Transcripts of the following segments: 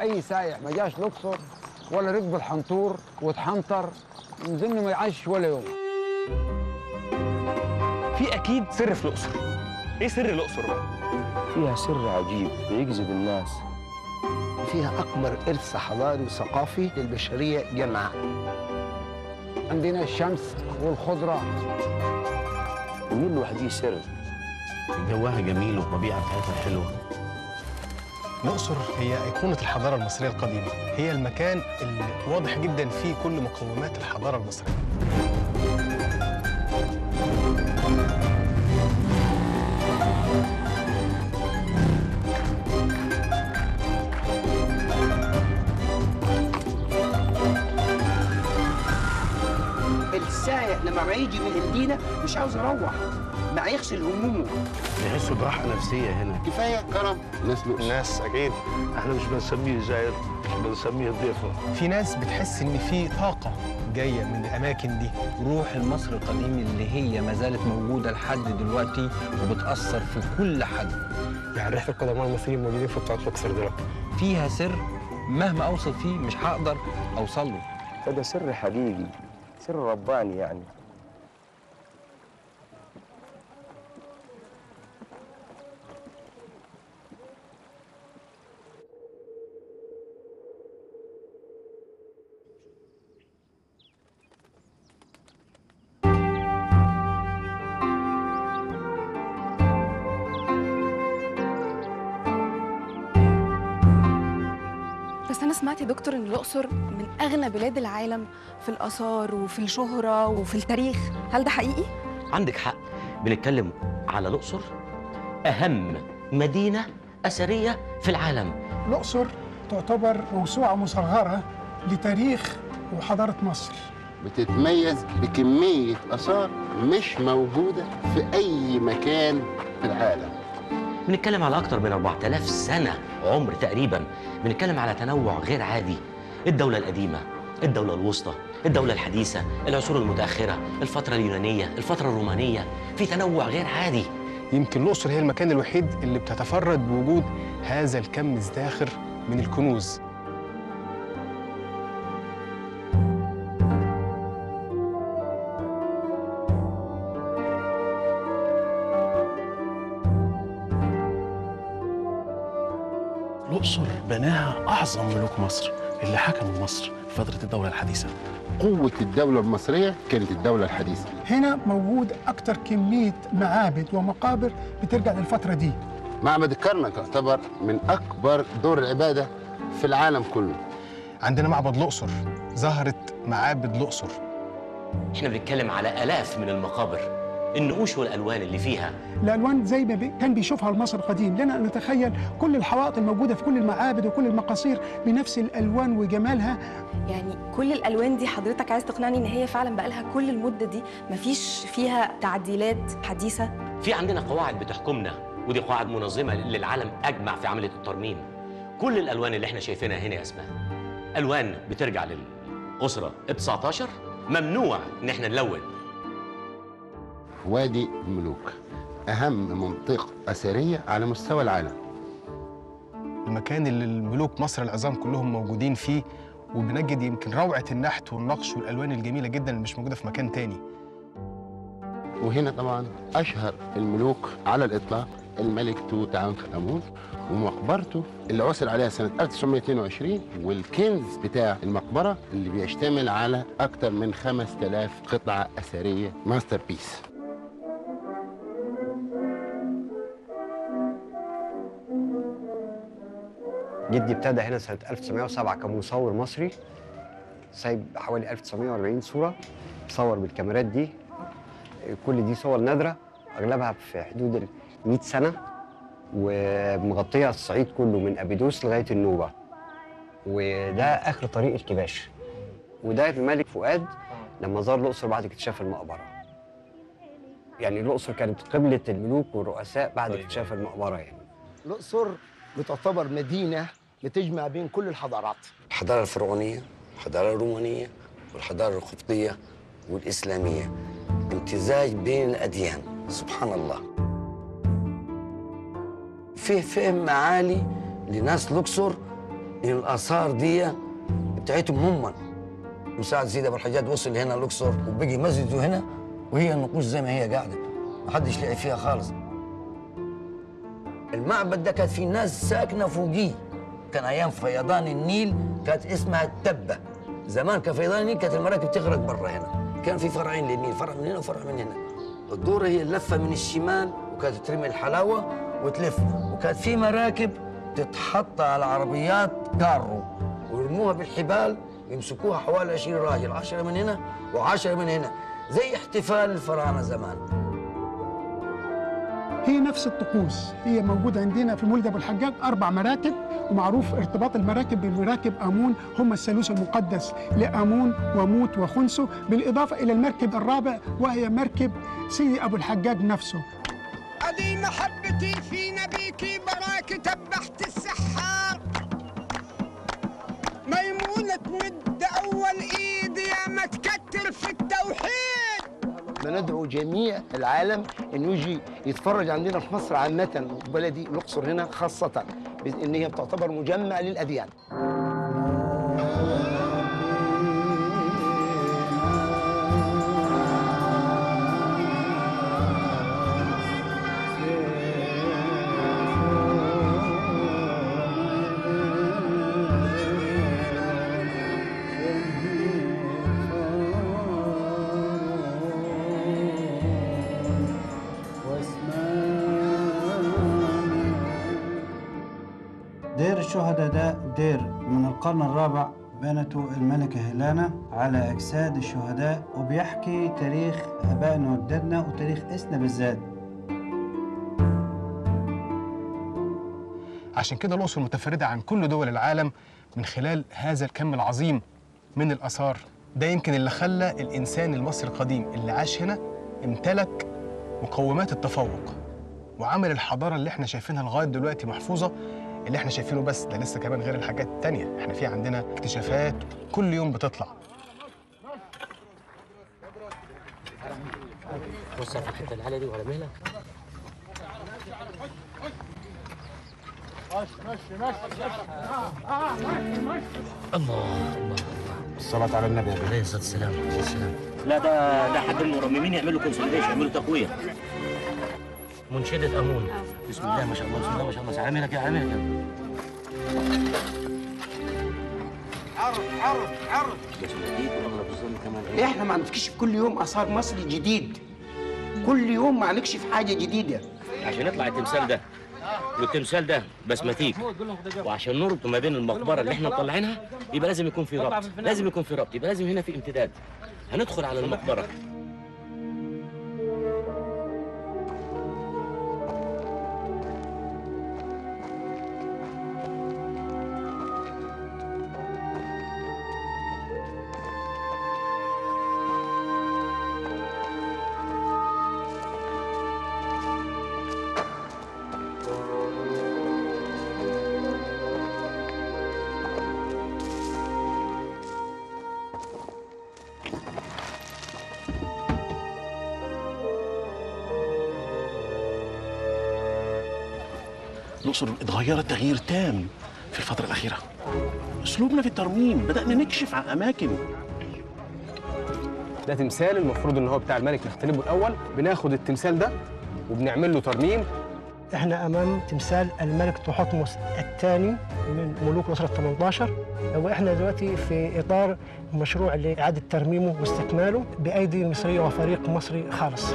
اي سايح ما جاش الاقصر ولا ركب الحنطور واتحنطر من ضمن ما يعيش ولا يوم في اكيد سر في الاقصر ايه سر الاقصر بقى فيها سر عجيب بيجذب الناس فيها أكبر إرث حضاري وثقافي للبشرية جمعاء عندنا الشمس والخضره النيل لوحده سر جواها جميل والطبيعه بتاعتها حلوه الأقصر هي أيقونة الحضارة المصرية القديمة هي المكان اللي واضح جدا فيه كل مقومات الحضارة المصرية السائح لما يجي من المدينة مش عاوز يروح ما يغسل همومه تحسوا براحه نفسيه هنا كفايه كرم ناس لؤلؤ الناس أكيد احنا مش بنسميه زائر بنسميه ضيفه في ناس بتحس إن في طاقة جاية من الأماكن دي روح المصري القديم اللي هي ما زالت موجوده لحد دلوقتي وبتاثر في كل حد يعني ريحة القدماء المصريين موجودين في بتوع الأقصر دلوقتي فيها سر مهما اوصل فيه مش هقدر اوصل له فده سر حقيقي سر رباني يعني بس أنا سمعت يا دكتور إن الأقصر من أغنى بلاد العالم في الآثار وفي الشهرة وفي التاريخ، هل ده حقيقي؟ عندك حق بنتكلم على الأقصر أهم مدينة أثرية في العالم الأقصر تعتبر موسوعة مصغرة لتاريخ وحضارة مصر بتتميز بكميه اثار مش موجوده في اي مكان في العالم بنتكلم على أكتر من 4000 سنة عمر تقريبا بنتكلم على تنوع غير عادي الدولة القديمة الدولة الوسطى الدولة الحديثة العصور المتأخرة الفترة اليونانية الفترة الرومانية في تنوع غير عادي يمكن الأقصر هي المكان الوحيد اللي بتتفرد بوجود هذا الكم الزاخر من الكنوز الاقصر بناها اعظم ملوك مصر اللي حكموا مصر في فتره الدوله الحديثه قوه الدوله المصريه كانت الدوله الحديثه هنا موجود أكتر كمية معابد ومقابر بترجع للفترة دي معبد الكرنك يعتبر من اكبر دور العباده في العالم كله عندنا معبد الأقصر ظهرت معابد الأقصر احنا بنتكلم على آلاف من المقابر النقوش والألوان اللي فيها الألوان زي ما بي- كان بيشوفها المصري القديم لنا أن نتخيل كل الحوائط الموجودة في كل المعابد وكل المقاصير بنفس الألوان وجمالها يعني كل الألوان دي حضرتك عايز تقنعني إن هي فعلا بقالها كل المدة دي مفيش فيها تعديلات حديثة؟ في عندنا قواعد بتحكمنا ودي قواعد منظمة للعالم أجمع في عملية الترميم كل الألوان اللي احنا شايفينها هنا يا اسماء ألوان بترجع للأسرة ال 19 ممنوع إن احنا نلون وادي الملوك اهم منطقه اثريه على مستوى العالم المكان اللي الملوك مصر العظام كلهم موجودين فيه وبنجد يمكن روعة النحت والنقش والألوان الجميلة جدا اللي مش موجودة في مكان تاني وهنا طبعا اشهر الملوك على الاطلاق الملك توت عنخ امون ومقبرته اللي عثر عليها سنه 1922 والكنز بتاع المقبره اللي بيشتمل على اكثر من 5000 قطعه اثريه ماستر بيس جدي ابتدى هنا سنة 1907 كمصور مصري سايب حوالي 1940 صورة صور بالكاميرات دي كل دي صور نادرة أغلبها في حدود ال 100 سنة ومغطية الصعيد كله من أبيدوس لغاية النوبة وده آخر طريق الكباش وده الملك فؤاد لما زار الأقصر بعد اكتشاف المقبرة يعني الأقصر كانت قبلة الملوك والرؤساء بعد اكتشاف المقبرة يعني الأقصر بتعتبر مدينة بتجمع بين كل الحضارات الحضارة الفرعونية الحضارة الرومانية والحضارة القبطية والإسلامية امتزاج بين الأديان سبحان الله فيه فهم عالي لناس الأقصر الاثار دي بتاعتهم هم مساعد سيدي ابو الحجاج وصل هنا الاقصر وبقي مسجده هنا وهي النقوش زي ما هي قاعده ما حدش لعب فيها خالص المعبد ده كانت فيه ناس ساكنه فوقيه كان ايام فيضان النيل كانت اسمها التبه زمان كان فيضان النيل كانت المراكب تغرق برا هنا كان في فرعين للنيل فرع من هنا وفرع من هنا الدورة هي اللفة من الشمال وكانت ترمي الحلاوة وتلف وكانت في مراكب تتحط على عربيات كارو ويرموها بالحبال يمسكوها حوالي 20 راجل 10 من هنا و10 من هنا زي احتفال الفراعنة زمان هي نفس الطقوس هي موجودة عندنا في مولد أبو الحجاج أربع مراكب ومعروف ارتباط المراكب بمراكب آمون هم الثالوث المقدس لآمون وموت وخنسو بالإضافة إلى المركب الرابع وهي مركب سيدي أبو الحجاج نفسه أدي محبتي في نبيك براك تبحت السحار ميمونة تمد أول إيد يا ما تكتر في التوحيد بندعو جميع العالم انه يجي يتفرج عندنا في مصر عامه وبلدي الاقصر هنا خاصه ان هي بتعتبر مجمع للاديان دير الشهداء ده دير من القرن الرابع بنته الملكة هيلانا على أجساد الشهداء وبيحكي تاريخ آبائنا وأجدادنا وتاريخ إسنا بالذات عشان كده الأقصر متفردة عن كل دول العالم من خلال هذا الكم العظيم من الآثار ده يمكن اللي خلى الإنسان المصري القديم اللي عاش هنا امتلك مقومات التفوق وعمل الحضارة اللي احنا شايفينها لغاية دلوقتي محفوظة اللي احنا شايفينه بس ده لسه كمان غير الحاجات التانية احنا في عندنا اكتشافات كل يوم بتطلع بص في الحته العاليه دي ولا مهله الله الله الصلاة على النبي عليه الصلاة والسلام عليه السلام لا ده ده حد المرممين يعملوا كونسوليديشن يعملوا تقوية منشدة أمون بسم الله ما شاء الله بسم الله ما شاء الله على مهلك يا على مهلك يا عرض عرض عرض بس الجديد واغلب الظن كمان احنا ما عندكش كل يوم اثار مصري جديد كل يوم ما نكشف حاجه جديده عشان يطلع التمثال ده والتمثال ده بسماتيك وعشان نربط ما بين المقبره اللي احنا مطلعينها يبقى لازم يكون في ربط لازم يكون في ربط يبقى لازم هنا في امتداد هندخل على المقبره الأقصر اتغيرت تغيير تام في الفترة الأخيرة أسلوبنا في الترميم بدأنا نكشف عن أماكن ده تمثال المفروض ان هو بتاع الملك نختلبه الاول بناخد التمثال ده وبنعمل له ترميم احنا امام تمثال الملك تحتمس الثاني من ملوك الاسره ال 18 واحنا دلوقتي في اطار مشروع لاعاده ترميمه واستكماله بايدي مصريه وفريق مصري خالص.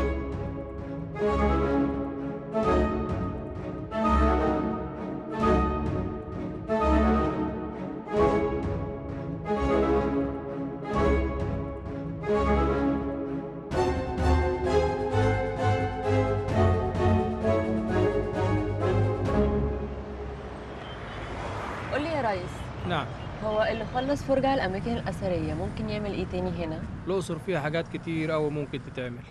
قول لي يا ريس نعم هو اللي خلص فرجة على الأماكن الأثرية ممكن يعمل إيه تاني هنا؟ الأقصر فيها حاجات كتير أوي ممكن تتعمل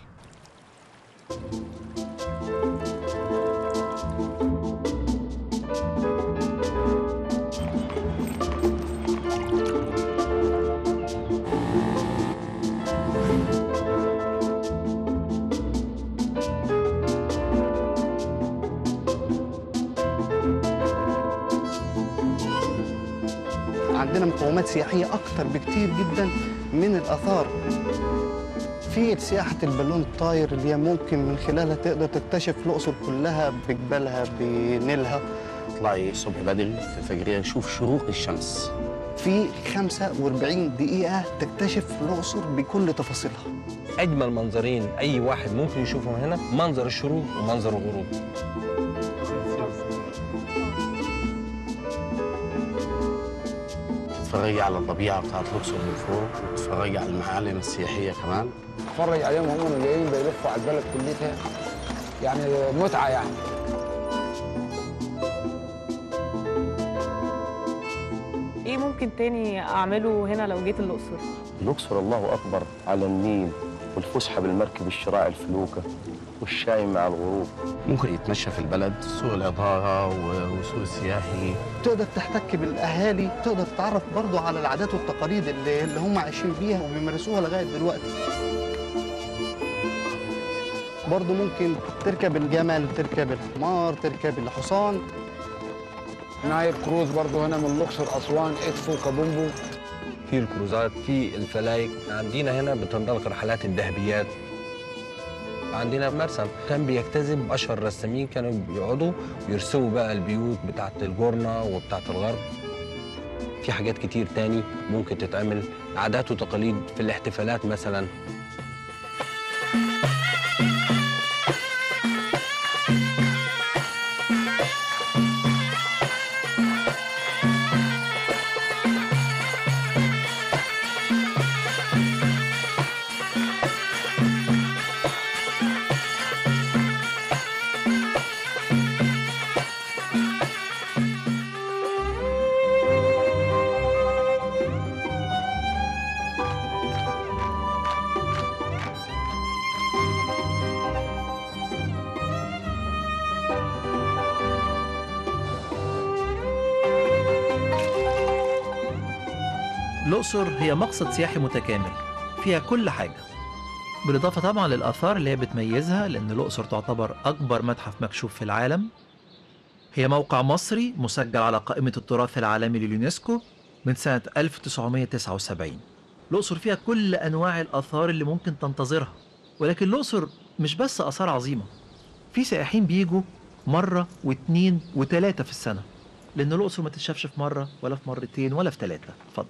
عندنا مقومات سياحيه اكتر بكتير جدا من الاثار في سياحه البالون الطاير اللي هي ممكن من خلالها تقدر تكتشف الاقصر كلها بجبالها بنيلها اطلعي الصبح بدري في الفجريه نشوف شروق الشمس في 45 دقيقه تكتشف الاقصر بكل تفاصيلها اجمل منظرين اي واحد ممكن يشوفهم هنا منظر الشروق ومنظر الغروب تتفرجي على الطبيعه بتاعت الاقصر من فوق وتتفرجي على المعالم السياحيه كمان اتفرج عليهم هم جايين بيلفوا على البلد كلها يعني متعه يعني ايه ممكن تاني اعمله هنا لو جيت الاقصر الأقصر الله أكبر على النيل والفسحة بالمركب الشراع الفلوكة والشاي مع الغروب ممكن يتمشى في البلد سوق العطاره وسوق السياحي تقدر تحتك بالاهالي تقدر تتعرف برضو على العادات والتقاليد اللي, اللي هم عايشين بيها وبيمارسوها لغايه دلوقتي برضو ممكن تركب الجمل تركب الحمار تركب الحصان نايل كروز برضه هنا من الاقصر اسوان ادفو كابومبو في الكروزات في الفلايك عندنا هنا بتنطلق رحلات الذهبيات عندنا مرسم كان بيجتذب اشهر الرسامين كانوا بيقعدوا ويرسموا بقى البيوت بتاعت الجورنة وبتاعت الغرب في حاجات كتير تاني ممكن تتعمل عادات وتقاليد في الاحتفالات مثلا الأقصر هي مقصد سياحي متكامل فيها كل حاجة بالإضافة طبعا للآثار اللي هي بتميزها لأن الأقصر تعتبر أكبر متحف مكشوف في العالم هي موقع مصري مسجل على قائمة التراث العالمي لليونسكو من سنة 1979 الأقصر فيها كل أنواع الآثار اللي ممكن تنتظرها ولكن الأقصر مش بس آثار عظيمة في سائحين بيجوا مرة واتنين وتلاتة في السنة لأن الأقصر ما تتشافش في مرة ولا في مرتين ولا في تلاتة اتفضل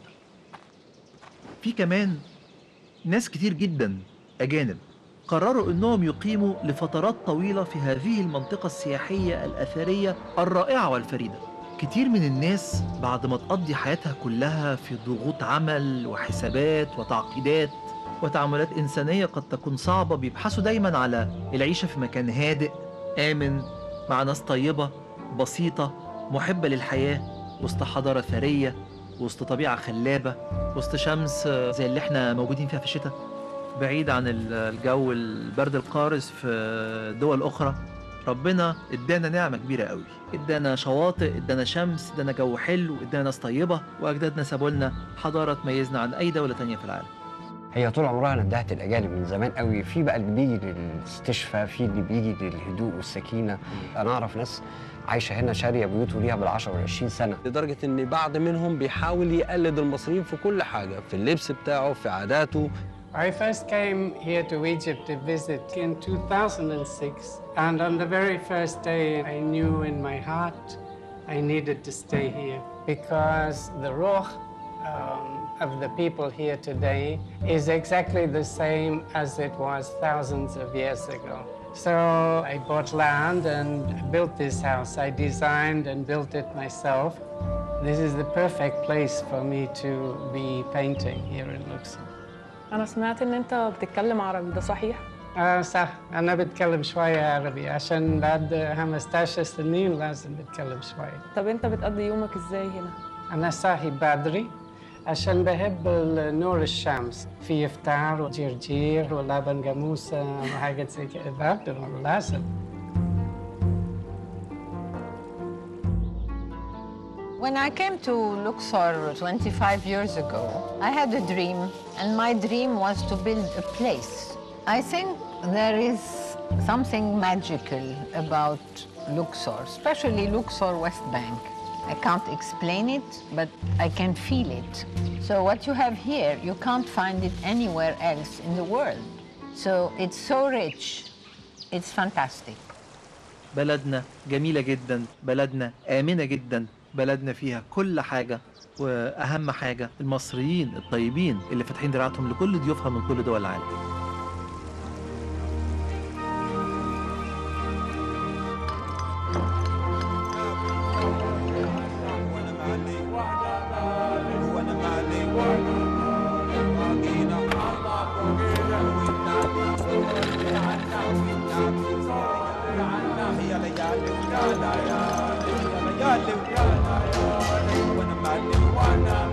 في كمان ناس كتير جدا أجانب قرروا أنهم يقيموا لفترات طويلة في هذه المنطقة السياحية الأثرية الرائعة والفريدة كتير من الناس بعد ما تقضي حياتها كلها في ضغوط عمل وحسابات وتعقيدات وتعاملات إنسانية قد تكون صعبة بيبحثوا دايما على العيشة في مكان هادئ آمن مع ناس طيبة بسيطة محبة للحياة وسط حضارة ثرية وسط طبيعة خلابة وسط شمس زي اللي احنا موجودين فيها في الشتاء بعيد عن الجو البرد القارس في دول أخرى ربنا ادانا نعمة كبيرة قوي ادانا شواطئ ادانا شمس ادانا جو حلو ادانا ناس طيبة واجدادنا سابوا لنا حضارة تميزنا عن اي دولة تانية في العالم هي طول عمرها ندهت الاجانب من زمان قوي في بقى اللي بيجي للاستشفاء في اللي بيجي للهدوء والسكينه انا اعرف ناس عايشه هنا شاريه بيوت وليها بال10 وال20 سنه لدرجة إن بعض منهم بيحاول يقلد المصريين في كل حاجة في اللبس بتاعه في عاداته I first came here to Egypt to visit in 2006, and on the very first day, I knew in my heart I needed to stay here because the ruh um, of the people here today is exactly the same as it was thousands of years ago. So I bought land and built this house. I designed and built it myself. This is the perfect place for me to be painting here in Luxor. انا سمعت ان انت بتتكلم عربي ده صحيح آه صح أنا بتكلم شوية عربي عشان بعد 15 سنين لازم بتكلم شوية طب انت بتقضي يومك ازاي هنا أنا صاحي بدري عشان بحب نور الشمس في إفطار وجرجير ولبن جاموسة وحاجات زي كده برضه لازم When I came to Luxor 25 years ago, I had a dream, and my dream was to build a place. I think there is something magical about Luxor, especially Luxor West Bank. I can't explain it, but I can feel it. So what you have here, you can't find it anywhere else in the world. So it's so rich. It's fantastic. بلدنا جميلة جدا بلدنا آمنة جدا بلدنا فيها كل حاجة وأهم حاجة المصريين الطيبين اللي فاتحين دراعتهم لكل ضيوفها من كل دول العالم وانا